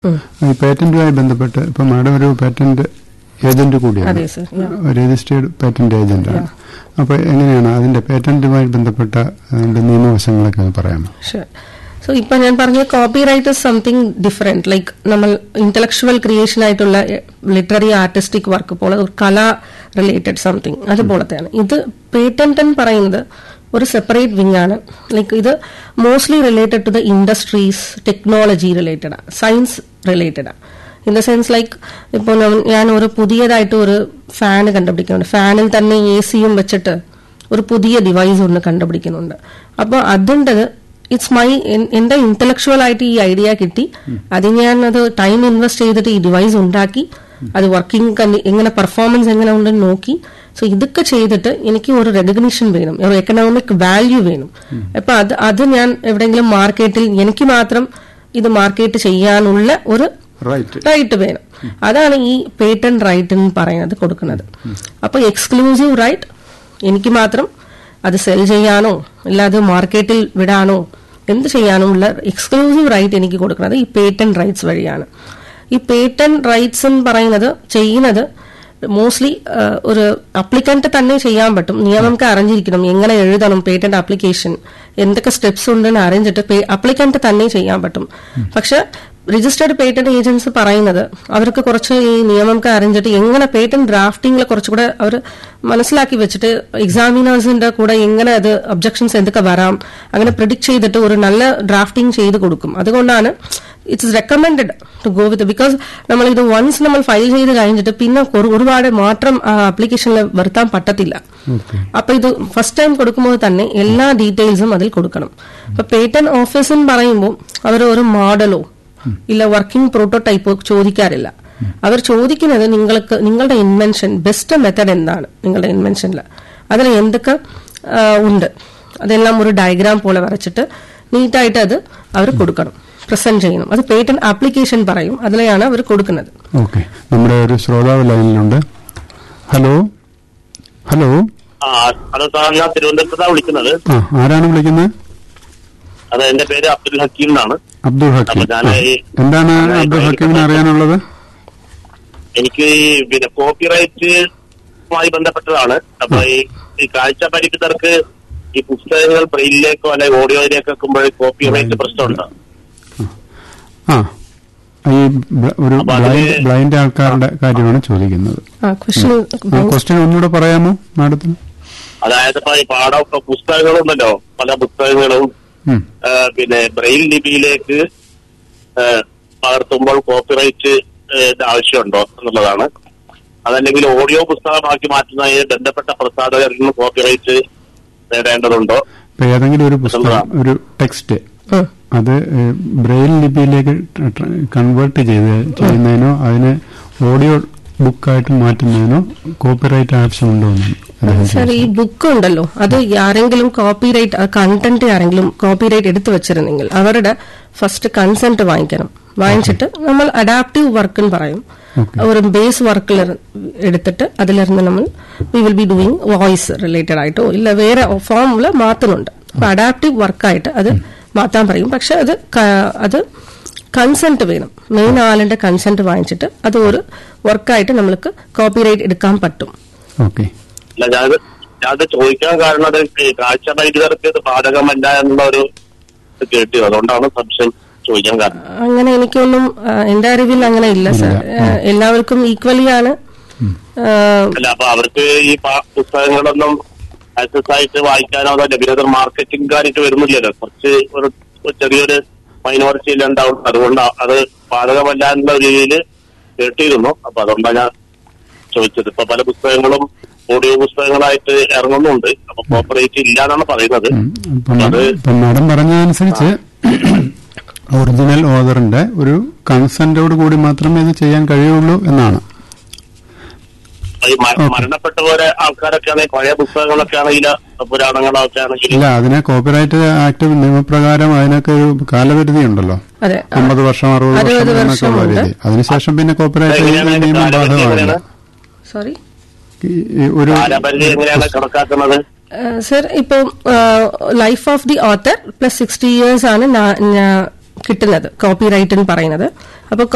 ഈ പേറ്റന്റുമായി ബന്ധപ്പെട്ട് ഇപ്പൊ മാഡം ഒരു പേറ്റന്റ് ഏജന്റ് കൂടിയാണ് അതെ സർ രജിസ്റ്റേർഡ് പേറ്റന്റ് ഏജന്റാണ് അപ്പൊ എങ്ങനെയാണ് അതിന്റെ പേറ്റന്റുമായി ബന്ധപ്പെട്ട അതിന്റെ നിയമവശങ്ങളൊക്കെ ഒന്ന് പറയാമോ ഷുവർ സോ ഇപ്പൊ ഞാൻ പറഞ്ഞ copyright is something different like നമ്മൾ ഇന്റലക്ച്വൽ ക്രിയേഷൻ ആയിട്ടുള്ള ലിറ്റററി ആർട്ടിസ്റ്റിക് വർക്ക് പോലെ ഒരു കല റിലേറ്റഡ് സംതിങ് അതുപോലത്തെയാണ് ഇത് പേറ്റന്റ് എന്ന് പറയുന്നത് ഒരു സെപ്പറേറ്റ് വിങ് ആണ് ലൈക്ക് ഇത് mostly related to the industries technology related science related in the sense like ഇപ്പോൾ ഞാൻ ഒരു പുതിയതായിട്ട് ഒരു ഫാൻ കണ്ടുപിടിക്കുന്നുണ്ട് ഫാനിൽ തന്നെ എ സിയും വെച്ചിട്ട് ഒരു പുതിയ ഡിവൈസ് ഒന്ന് കണ്ടുപിടിക്കുന്നുണ്ട് അപ്പോൾ അതിൻ്റെത് ഇറ്റ്സ് മൈ എന്റെ ഇന്റലക്ച്വൽ ആയിട്ട് ഈ ഐഡിയ കിട്ടി അത് ഞാൻ അത് ടൈം ഇൻവെസ്റ്റ് ചെയ്തിട്ട് ഈ ഡിവൈസ് ഉണ്ടാക്കി അത് വർക്കിംഗ് എങ്ങനെ പെർഫോമൻസ് എങ്ങനെ ഉണ്ടെന്ന് നോക്കി സോ ഇതൊക്കെ ചെയ്തിട്ട് എനിക്ക് ഒരു റെക്കഗ്നിഷൻ വേണം ഒരു എക്കണോമിക് വാല്യൂ വേണം അപ്പൊ അത് അത് ഞാൻ എവിടെയെങ്കിലും മാർക്കറ്റിൽ എനിക്ക് മാത്രം ഇത് മാർക്കറ്റ് ചെയ്യാനുള്ള ഒരു റൈറ്റ് റൈറ്റ് വേണം അതാണ് ഈ പേറ്റന്റ് റൈറ്റ് എന്ന് പറയുന്നത് കൊടുക്കുന്നത് അപ്പൊ എക്സ്ക്ലൂസീവ് റൈറ്റ് എനിക്ക് മാത്രം അത് സെൽ ചെയ്യാനോ ഇല്ല അത് മാർക്കറ്റിൽ വിടാനോ എന്ത് ചെയ്യാനോ ഉള്ള എക്സ്ക്ലൂസീവ് റൈറ്റ് എനിക്ക് കൊടുക്കുന്നത് ഈ പേറ്റന്റ് റൈറ്റ്സ് വഴിയാണ് ഈ പേറ്റന്റ് റൈറ്റ്സ് എന്ന് പറയുന്നത് ചെയ്യുന്നത് മോസ്റ്റ്ലി ഒരു അപ്ലിക്കന്റ് തന്നെ ചെയ്യാൻ പറ്റും നിയമമൊക്കെ അറിഞ്ഞിരിക്കണം എങ്ങനെ എഴുതണം പേറ്റന്റ് ആപ്ലിക്കേഷൻ എന്തൊക്കെ സ്റ്റെപ്സ് ഉണ്ടെന്ന് അറിഞ്ഞിട്ട് അപ്ലിക്കന്റ് തന്നെ ചെയ്യാൻ പറ്റും പക്ഷെ രജിസ്റ്റേർഡ് പേറ്റന്റ് ഏജൻസി പറയുന്നത് അവർക്ക് കുറച്ച് ഈ നിയമമൊക്കെ അറിഞ്ഞിട്ട് എങ്ങനെ പേറ്റന്റ് ഡ്രാഫ്റ്റിംഗിൽ കുറച്ചുകൂടെ അവർ മനസ്സിലാക്കി വെച്ചിട്ട് എക്സാമിനേഴ്സിന്റെ കൂടെ എങ്ങനെ അത് ഒബ്ജക്ഷൻസ് എന്തൊക്കെ വരാം അങ്ങനെ പ്രിഡിക്ട് ചെയ്തിട്ട് ഒരു നല്ല ഡ്രാഫ്റ്റിംഗ് ചെയ്ത് കൊടുക്കും അതുകൊണ്ടാണ് it's recommended to go with because നമ്മൾ ഇത് വൺസ് നമ്മൾ ഫയൽ ചെയ്ത് കഴിഞ്ഞിട്ട് പിന്നെ ഒരു- ഒരുപാട് മാറ്റം ആപ്ലിക്കേഷനിൽ വരുത്താൻ പറ്റത്തില്ല ഓക്കെ അപ്പൊ ഇത് ഫസ്റ്റ് ടൈം കൊടുക്കുമ്പോൾ തന്നെ എല്ലാ ഡീറ്റെയിൽസും അതിൽ കൊടുക്കണം അപ്പൊ പേറ്റന്റ് ഓഫീസ് എന്ന് പറയുമ്പോൾ അവർ ഒരു മോഡലോ ഇല്ല വർക്കിംഗ് പ്രോട്ടോടൈപ്പോ ചോദിക്കാറില്ല അവർ ചോദിക്കുന്നത് നിങ്ങൾക്ക് നിങ്ങളുടെ ഇൻവെൻഷൻ ബെസ്റ്റ് മെത്തഡ് എന്താണ് നിങ്ങളുടെ ഇൻവെൻഷനിൽ അതിൽ എന്തൊക്കെ ആ, ഉണ്ട് അതെല്ലാം ഒരു ഡയഗ്രാം പോലെ വരച്ചിട്ട് നീറ്റായിട്ട് അത് അവർ കൊടുക്കണം പ്രസന്റ് ചെയ്യണം അത് പേറ്റന്റ് ആപ്ലിക്കേഷൻ പറയും അതിലെയാണ് അവർ കൊടുക്കുന്നത് ഓക്കെ നമ്മുടെ ഒരു ശ്രോതാവ് ലൈനിലുണ്ട് ഹലോ ഹലോ ആ ഹലോ സാർ ഞാൻ തിരുവനന്തപുരത്താണ് വിളിക്കുന്നത് ആ ആരാണ് വിളിക്കുന്നത് അത് എന്റെ പേര് അബ്ദുൽ ഹക്കീം എന്നാണ് അബ്ദുൾ ഹക്കീം അപ്പൊ ഞാൻ ആ. ഈ- എന്താണ് ഞാൻ അബ്ദുൾ ഈ- ഹക്കീമിന് അറിയാനുള്ളത് എനിക്ക് ഈ പിന്നെ കോപ്പിറൈറ്റുമായി ബന്ധപ്പെട്ടതാണ് അപ്പൊ ഈ ഈ കാഴ്ച പരിമിതർക്ക് ഈ പുസ്തകങ്ങൾ ബ്രെയിനിലേക്കോ അല്ലെങ്കിൽ ഓഡിയോയിലേക്കോ വെക്കുമ്പോൾ കോപ്പിറൈറ്റ് പ്രശ്നമുണ്ട് ആ ഈ ബ- ഒരു അപ്പൊ അതില് ബ്ലൈൻഡ് ബ്ലൈൻഡ് ആൾക്കാരുടെ കാര്യമാണ് ചോദിക്കുന്നത് ആ ക്വസ്റ്റ്യൻ ആ ക്വസ്റ്റ്യൻ ഒന്നുകൂടെ പറയാമോ മാഡത്തിന് അതായത് ഇപ്പൊ ഈ പാഠം ഇപ്പൊ പുസ്തകങ്ങളുണ്ടല്ലോ പല പുസ്തകങ്ങളും ഉം. ആ, പിന്നെ ബ്രെയിൽ ലിപിയിലേക്ക് ആ, പകർത്തുമ്പോൾ കോപ്പിറൈറ്റ് ആവശ്യമുണ്ടോ എന്നുള്ളതാണ് അതല്ലെങ്കിൽ ഓഡിയോ പുസ്തകമാക്കി മാറ്റുന്നതിന് ബന്ധപ്പെട്ട പ്രസാധകരിൽ നിന്ന് കോപ്പിറൈറ്റ് നേടേണ്ടതുണ്ടോ ഇപ്പൊ ഏതെങ്കിലും ഒരു പുസ്തകം ഒരു ടെക്സ്റ്റ് അത് ഏഹ്, ബ്രെയിൽ ലിപിയിലേക്ക് കൺവേർട്ട് ചെയ്ത് ചെയ്യുന്നതിനോ അതിന് ഓഡിയോ ബുക്കായിട്ട് മാറ്റുന്നതിനോ കോപ്പിറൈറ്റ് ആവശ്യമുണ്ടോ എന്നാണ് അദ്ദേഹം സാർ ഈ ബുക്ക് ഉണ്ടല്ലോ അത് ആരെങ്കിലും കോപ്പിറൈറ്റ് കണ്ടന്റ് ആരെങ്കിലും കോപ്പിറൈറ്റ് എടുത്തു വെച്ചിരുന്നെങ്കിൽ അവരുടെ ഫസ്റ്റ് കൺസെന്റ് വാങ്ങിക്കണം വാങ്ങിച്ചിട്ട് നമ്മൾ അഡാപ്റ്റീവ് വർക്ക് എന്ന് പറയും ഒരു ബേസ് വർക്കിൽ എടുത്തിട്ട് അതിലിരുന്ന് നമ്മൾ we will be doing voice related ആയിട്ടോ ഇല്ല വേറെ ഫോമിൽ മാറ്റുന്നുണ്ട് അപ്പൊ അഡാപ്റ്റീവ് വർക്കായിട്ട് അത് മാറ്റാൻ പറയും പക്ഷെ അത് ക- അത് കൺസെന്റ് വേണം മെയിൻ ആളിന്റെ കൺസെന്റ് വാങ്ങിച്ചിട്ട് അത് ഒരു വർക്കായിട്ട് നമ്മൾക്ക് കോപ്പിറൈറ്റ് എടുക്കാൻ പറ്റും ഓക്കെ അല്ല ഞാനത് ഞാനത് ചോദിക്കാൻ കാരണം അത് ഈ കാഴ്ച പരിമിതർക്ക് ഇത് ബാധകമല്ല എന്നുള്ള ഒരു ഇത് കേട്ടു അതുകൊണ്ടാണ് സംശയം ചോദിക്കാൻ കാരണം അങ്ങനെ എനിക്കൊന്നും ആ, എന്റെ അറിവിൽ അങ്ങനെ ഇല്ല സർ എല്ലാവർക്കും ഈക്വലി ആണ് ആ, അല്ല അപ്പൊ അവർക്ക് ഈ പാ- പുസ്തകങ്ങളൊന്നും ആക്സസ് ആയിട്ട് വായിക്കാനോ അതല്ല പിന്നെ അത് മാർക്കറ്റിംഗുകാരായിട്ട് വരുന്നില്ലല്ലോ കുറച്ച് ഒരു ഒരു ചെറിയൊരു മൈനോറിറ്റിയിൽ ഉണ്ടാവും അതുകൊണ്ട് അത് ബാധകമല്ല എന്നുള്ള രീതിയിൽ കേട്ടിരുന്നു അപ്പൊ അതുകൊണ്ടാണ് ഞാൻ ചോദിച്ചത് ഇപ്പൊ പല പുസ്തകങ്ങളും ഓഡിയോ പുസ്തകങ്ങളായിട്ട് ഇറങ്ങുന്നുണ്ട് അപ്പൊ കോപ്പറേറ്റ് ഇല്ല എന്നാണ് പറയുന്നത് ഇപ്പം അത് ഇപ്പം മാഡം പറഞ്ഞതനുസരിച്ച് ഒറിജിനൽ ഓതറിന്റെ ഒരു കൺസെന്റോട് കൂടി മാത്രമേ ഇത് ചെയ്യാൻ കഴിയുള്ളൂ എന്നാണ് ഈ മ- മരണപ്പെട്ട പോലെ ആൾക്കാരൊക്കെ ആണെങ്കിൽ പഴയ പുസ്തകങ്ങളൊക്കെ ആണെങ്കിൽ പുരാണങ്ങളൊക്കെ ആണെങ്കിൽ ഇല്ല അതിനെ കോപ്പിറൈറ്റ് ആക്ട് നിയമപ്രകാരം അതിനൊക്കെ ഒരു കാലപരിധി ഉണ്ടല്ലോ അതെ അമ്പത് വർഷം അറുപത് വർഷം അറുപത് എന്നൊക്കെ ഉള്ള വർഷമുണ്ട്. രീതി അതിനുശേഷം പിന്നെ കോപ്പിറൈറ്റ് എങ്ങനെയാണ് അതിന്റെ നിയമം കാലപരിധി ബാധകമല്ല എങ്ങനെയാണ്? സോറി ഈ- ഈ ഒരു കാലപരിധി എങ്ങനെയാണ് കണക്കാക്കുന്നത് സർ ഇപ്പോൾ life of the author plus sixty years ആണ് നാ- ഞാ- കിട്ടുന്നത് കോപ്പി റൈറ്റ് എന്ന് പറയുന്നത് അപ്പോൾ